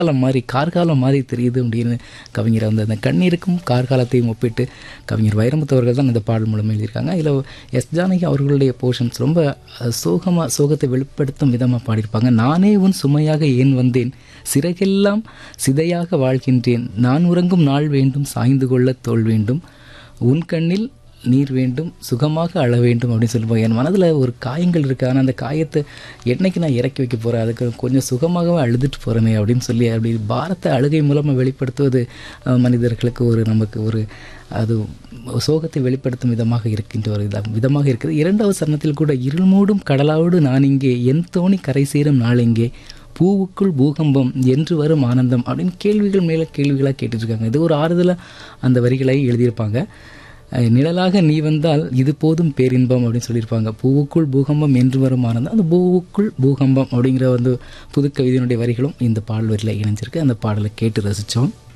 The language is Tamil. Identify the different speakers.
Speaker 1: காலம் மாதிரி கார்காலம் மாதிரி தெரியுது அப்படின்னு கவிஞர் வந்து அந்த கண்ணீருக்கும் கார்காலத்தையும் ஒப்பிட்டு கவிஞர் வைரமுத்து அவர்கள் தான் இந்த பாடல் மூலம் எழுதியிருக்காங்க இதில் எஸ் ஜானகி அவர்களுடைய போர்ஷன்ஸ் ரொம்ப அஹ், சோகமா சோகத்தை வெளிப்படுத்தும் விதமாக பாடியிருப்பாங்க நானே உன் சுமையாக ஏன் வந்தேன் சிறகெல்லாம் சிதையாக வாழ்கின்றேன் நான் உறங்கும் நாள் வேண்டும் சாய்ந்து கொள்ள தோல் வேண்டும் உன் கண்ணில் நீர் வேண்டும் சுகமாக அழ வேண்டும் அப்படின்னு சொல்லுவாங்க என் மனதில் ஒரு காயங்கள் இருக்குது ஆனால் அந்த காயத்தை என்னைக்கு நான் இறக்கி வைக்க போகிறேன் அதுக்கு கொஞ்சம் சுகமாகவே அழுதுட்டு போகிறேனே அப்படின்னு சொல்லி அப்படி பாரத்தை அழுகை மூலமாக வெளிப்படுத்துவது அஹ், மனிதர்களுக்கு ஒரு நமக்கு ஒரு அது சோகத்தை வெளிப்படுத்தும் விதமாக இருக்கின்ற ஒரு இதா- விதமாக இருக்குது இரண்டாவது சரணத்தில் கூட இருள் மூடும் கடலாவோடு நான் இங்கே என் தோணி கரை சேரும் நாள் எங்கே பூவுக்குள் பூகம்பம் என்று வரும் ஆனந்தம் அப்படின்னு கேள்விகள் மேலே கேள்விகளாக கேட்டுட்ருக்காங்க இது ஒரு ஆறுதலாக அந்த வரிகளை எழுதியிருப்பாங்க அஹ் நிழலாக நீ வந்தால் இது போதும் பேரின்பம் அப்படின்னு சொல்லியிருப்பாங்க பூவுக்குள் பூகம்பம் என்று வரும் ஆனந்தம் அந்த பூவுக்குள் பூகம்பம் அப்படிங்கிற வந்து புது கவிதையினுடைய வரிகளும் இந்த பாடல் வரியில் இணைஞ்சிருக்கு அந்த பாடலை கேட்டு ரசித்தோம்